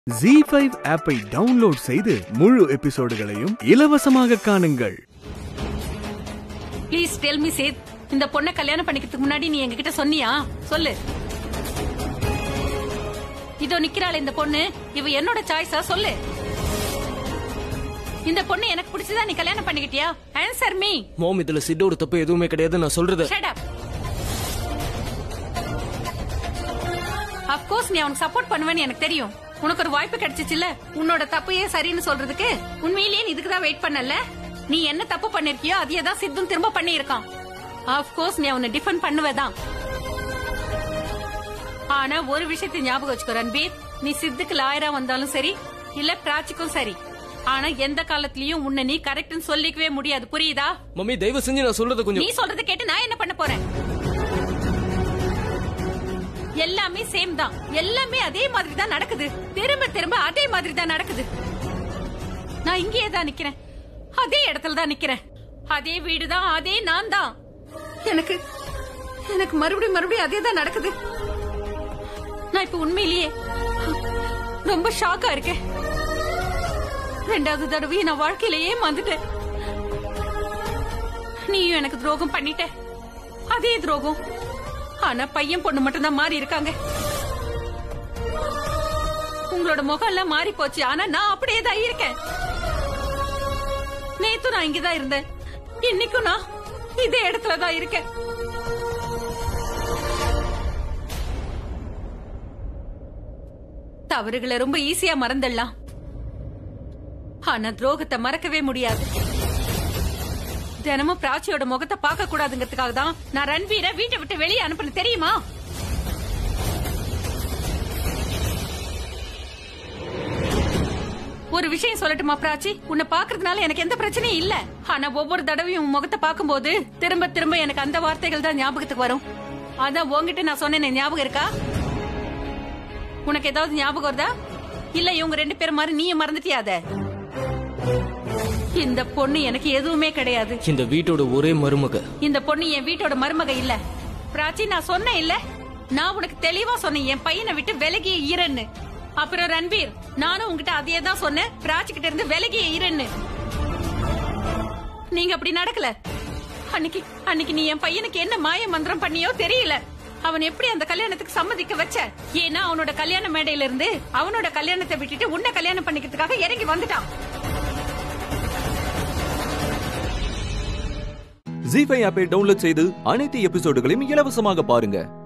G five ஆப்பை download செய்து முழு எபிசோடுகளையும் இலவசமாக காணுங்கள் ப்ளீஸ் டெல் மீ சேத் இந்த பொண்ணை கல்யாணம் பண்ணிக்கிறதுக்கு முன்னாடி நீ எங்ககிட்ட சொன்னியா சொல்லு இதோ நிக்கிறாள் இந்த பொண்ணு இவ என்னோட சாய்ஸா சொல்லு இந்த பொண்ணு எனக்கு பிடிச்சதா நீ கல்யாணம் பண்ணிக்கிட்டியா ஆன்சர் மீ மோம் இதுல சிட்டோட தப்பு எதுவுமே கிடையாது நான் சொல்றது ஷட் அப் அப்கோர்ஸ் நீ அவனுக்கு சப்போர்ட் பண்ணுவேன்னு எனக்கு தெரியும் உனக்கு ஒரு வாய்ப்பு கிடைச்சிச்சுல உன்னோட தப்பையே சரின்னு சொல்றதுக்கு உண்மையிலேயே நீ இதுக்கு தான் வெயிட் பண்ணல நீ என்ன தப்பு பண்ணிருக்கியோ அதையே தான் சித்தும் திரும்ப பண்ணியிருக்கான் அப்கோர்ஸ் நீ அவனை டிஃபெண்ட் பண்ணுவதான் ஆனா ஒரு விஷயத்தை ஞாபகம் வச்சுக்கோ ரன்பீர் நீ சித்துக்கு லாயரா வந்தாலும் சரி இல்ல பிராச்சிக்கும் சரி ஆனா எந்த காலத்திலயும் உன்னை நீ கரெக்ட்னு சொல்லிக்கவே முடியாது புரியுதா மம்மி தயவு செஞ்சு நான் சொல்றது நீ கொஞ்சம் சொல்றத கேட்டு நான் என்ன பண்ண போறேன் எல்லாமே சேம் தான் எல்லாமே அதே மாதிரி தான் நடக்குது திரும்ப திரும்ப அதே மாதிரி தான் நடக்குது நான் இங்கேயே தான் நிக்கிறேன் அதே இடத்துல தான் நிக்கிறேன் அதே வீடு தான் அதே நான் தான் எனக்கு எனக்கு மறுபடியும் மறுபடியும் அதே தான் நடக்குது நான் இப்ப உண்மையிலேயே ரொம்ப ஷாக்கா இருக்கேன் ரெண்டாவது தடவையும் நான் வாழ்க்கையில ஏமாந்துட்டேன் நீயும் எனக்கு துரோகம் பண்ணிட்ட அதே துரோகம் ஆனா பையன் பொண்ணு மட்டும் தான் மாறி இருக்காங்க உங்களோட முகம் எல்லாம் மாறி போச்சு ஆனா நான் அப்படியே தான் இருக்கேன் நேத்து நான் இங்கதான் இருந்தேன் இன்னைக்கும் நான் இதே இடத்துல தான் இருக்கேன் தவறுகளை ரொம்ப ஈஸியா மறந்துடலாம் ஆனா துரோகத்தை மறக்கவே முடியாது தினமும் பிராச்சியோட முகத்தை பார்க்க கூடாதுங்கிறதுக்காக தான் நான் ரன்வீரை வீட்டை விட்டு வெளியே அனுப்புன தெரியுமா ஒரு விஷயம் சொல்லட்டுமா பிராச்சி உன்னை பாக்குறதுனால எனக்கு எந்த பிரச்சனையும் இல்ல ஆனா ஒவ்வொரு தடவையும் உன் முகத்தை பார்க்கும்போது திரும்ப திரும்ப எனக்கு அந்த வார்த்தைகள் தான் ஞாபகத்துக்கு வரும் அதான் உன்கிட்ட நான் சொன்னேன் ஞாபகம் இருக்கா உனக்கு ஏதாவது ஞாபகம் வருதா இல்ல இவங்க ரெண்டு பேரும் மாதிரி நீயும் மறந்துட்டியாத இந்த பொண்ணு எனக்கு எதுவுமே கிடையாது இந்த வீட்டோட ஒரே மருமக இந்த பொண்ணு என் வீட்டோட மருமக இல்ல பிராச்சி நான் சொன்னேன் இல்ல நான் உனக்கு தெளிவா சொன்னேன் என் பையனை விட்டு விலகிய ஈரன்னு அப்புறம் ரன்பீர் நானும் உங்ககிட்ட அதையே தான் சொன்னேன் பிராச்சி கிட்ட இருந்து விலகிய ஈரன்னு நீங்க அப்படி நடக்கல அன்னைக்கு அன்னைக்கு நீ என் பையனுக்கு என்ன மாய மந்திரம் பண்ணியோ தெரியல அவன் எப்படி அந்த கல்யாணத்துக்கு சம்மதிக்க வச்ச ஏன்னா அவனோட கல்யாண மேடையில இருந்து அவனோட கல்யாணத்தை விட்டுட்டு உன்னை கல்யாணம் பண்ணிக்கிறதுக்காக இறங்கி வந்துட்டான் ஜி ஃபைவ் ஆப்பை டவுன்லோட் செய்து அனைத்து எபிசோடுகளையும் இலவசமாக பாருங்க